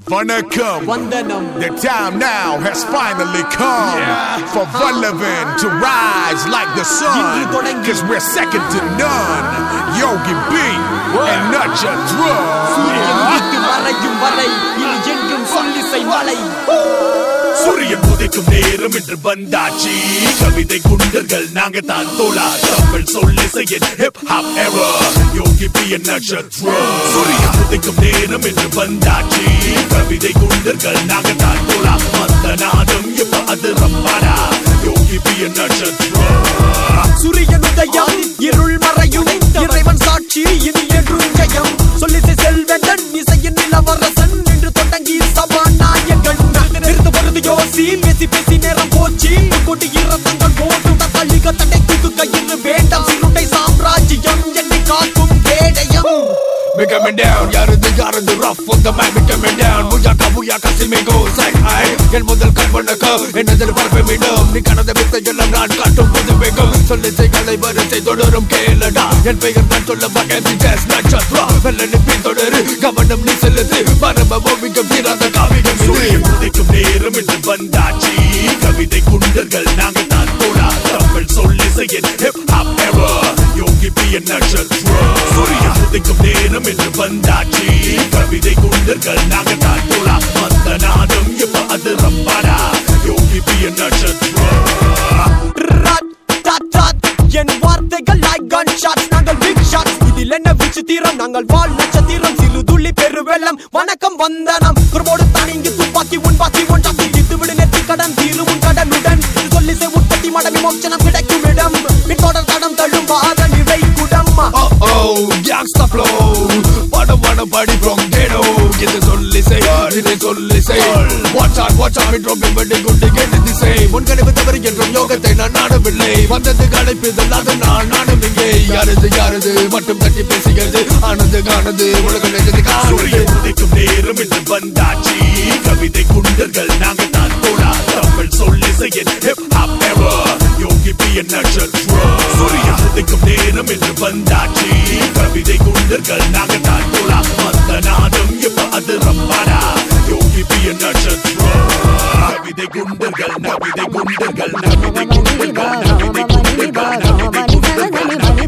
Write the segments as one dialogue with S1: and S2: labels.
S1: Vanakkam.
S2: Vandanam.
S1: The time now has finally come for Vallabhan to rise like the sun.
S2: இன்று தொடங்கி-
S1: Cause we're second to none. Yogi B and Nutcha
S2: சூரியன்
S1: Drum.
S2: உதித்து மறையும் வரை இனி என்றும் சொல்லிசை மலை
S3: சூரியன் உதிக்கும் நேரம் என்று வந்தாச்சு கவிதை குண்டர்கள் நாங்க தான் தோழா தமிழ் சொல்லிசையின் ஹிப் ஹாப் எரா யோகி பிய நட்சத்திரம் சூரியன் உதிக்கும் நேரம் என்று வந்தாச்சு கவிதை குண்டர்கள் நாங்க தான் தோழா மந்த நாதம் இப்ப அது ரம்பாடா யோகி பிய நட்சத்திரம்
S2: சூரியன் உதயம் இருள் மறையும் இறைவன் சாட்சி இனி என்றும் ஜெயம் சொல்லிசை செல்வன் இசையின் நிலவரசன் என்று தொடங்கி சபாநாயகன் நிறுத்த பொழுது யோசி பேசி பேசி நேரம் போச்சு கொடி இரத்தங்கள் போட்டு தள்ளிக தட்டை தூக்கு கயிறு வேண்டாம் சிறுட்டை சாம்ராஜ்யம் என்னை காக்கும் கேடயம்
S3: Me coming down, யாரது யாரது rough on the mic, me coming down முயாக்கா முயாக்கா சிமிகோ say hi என் முதல் கண் வணக்க என்னதில் பரப்ப மீண்டும் நீ கனத வித்தை எல்லாம் நான் காட்டும் புது வேகம் சொல்லி செய்களை வரிசை தொடரும் கேளடா என் பெயர் நான் சொல்ல வகை ஜெஸ் நட்சத்திரா வெள்ளனி பின்தொடரு கவனம் நீ செலுத்து மரப ஓவியம் தீராத காவியம் சூரியன் உதிக்கும் நேரம் என்று வந்தாச்சு கவிதை குண்டர்கள் நாங்க தான் போடா தமிழ் சொல்லிசையின் ஹிப் ஹாப் எரா யோகி பிய நட்சத்திரம் சூரியன் உதிக்கும் நேரம் என்று வந்தாச்சு கவிதை குண்டர்கள் நாங்க தான் போடா மந்த நாதம் இப்ப அது ரம்பாடா யோகி பிய நட்சத்திரம்
S2: ராட், டாட், டாட். என் வார்த்தைகள் like gunshots, நாங்கள் big shots. இதில் என்ன விசித்திரம் நாங்கள் வால் நட்சத்திரம் சிறு துள்ளி பெருவெள்ளம் வணக்கம் வந்தனம் குறும்போடு தானிங்கி துப்பாக்கி உன் பாக்கி ஒன்றாக்கி இது விடு நெற்றி கடன் தீரு உன் கடனுடன் இது சொல்லிசை உற்பத்தி மடமி மோட்சணம் கிடைக்கும் இடம் பின்தொடர் தடம் தள்ளும் வாத நிறை குடம்
S3: Oh oh, gangsta flow படம் படம் படி from ghetto இது சொல்லி செய் இதை சொல்லி செய் watch out watch out dropping வெடி குண்டு கேட்டு திசை முன்கணிப்பு தவறு என்றும் யோகத்தை நான் நாடவில்லை வந்தது களைப்புதல் அது நான் நாடும் இங்கே யாரது யாரது மட்டும் தட்டி பேசுகிறது ஆனது காணது உலக நிஜத்தை காணது உதிக்கும் நேரம் என்று வந்தாச்சு கவிதை குண்டர்கள் நாங்க தான் தோழா தமிழ் சொல்லிசையின் ஹிப் ஹாப் எரா யோகி பிய நட்சத்திரம் சூரியன் உதிக்கும் நேரம் என்று வந்தாச்சு கவிதை குண்டர்கள் நாங்க தான் தோழா மந்த நாதம் இப்ப அது ரம்பாடா யோகி பிய நட்சத்திரம் கவிதை குண்டர்கள் நவிதை குண்டர்கள் நவிதை குண்டர்கள் நவிதை குண்டர்கள் நவிதை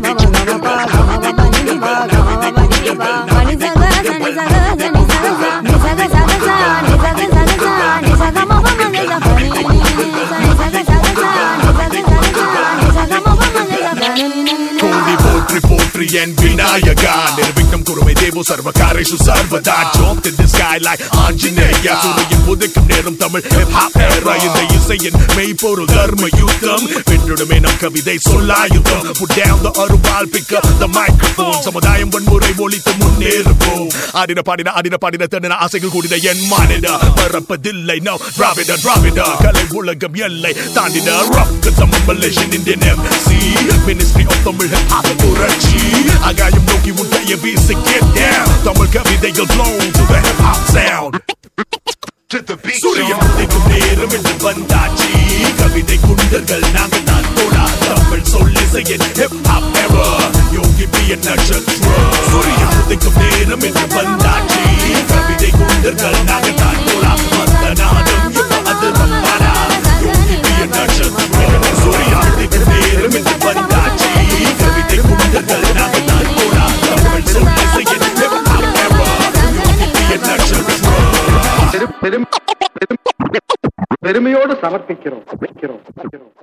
S3: கோடி போற்றி போற்றி என் விநாயகா நிர்விக்னம் குருமை தேவோ சர்வகாரேஷு சர்வதா ஜோம் in the sky like Anjaneya சூரியன் உதிக்கும் நேரம் தமிழ் hip hop era இந்த இசையின் மெய்ப்பொருள் தர்ம யுத்தம் வென்றுடுமே நம் கவிதை சொல்லாயுதம் put down the அருவாள் pick up the microphone சமுதாயம் வன்முறை ஒழித்து முன்னேறுவோம் ஆடின பாடின ஆடின பாடின தன்னின ஆசைகள் கூடின என் மாநில பரப்பதில்லை நோ திராவிட திராவிட கலை உலகம் எல்லை தாண்டின rough cause I'm a Malaysian Indian MC Ministry of Tamil hip hop புரட்சி ஆகாயம் நோக்கி உன் கையை வீசி get down தமிழ் கவிதைகள் blown to the hip hop sound சூரியன் உதிக்கும் நேரம் என்று வந்தாச்சு கவிதை குண்டர்கள் நாங்க தான் தோழா தமிழ் சொல்லிசையின் ஹிப் ஹாப் எரா யோகி பிய நட்சத்திரம் சூரியன் உதிக்கும் நேரம் என்று வந்தாச்சு கவிதை குண்டர்கள் நாங்க தான் தோழா மந்த நாதம் இப்ப அது ரம்பாடா யோகி பிய நட்சத்திரம் சூரியன் உதிக்கும் நேரம் என்று வந்தாச்சு கவிதை குண்டர்கள் நாங்க தான் தோழா தமிழ் சொல்லிசையின் ஹிப் ஹாப் எரா யோகி பிய நட்சத்திரம்
S4: பெரும் பெரும் பெரும் பெருமையோடு சமர்ப்பிக்கிறோம்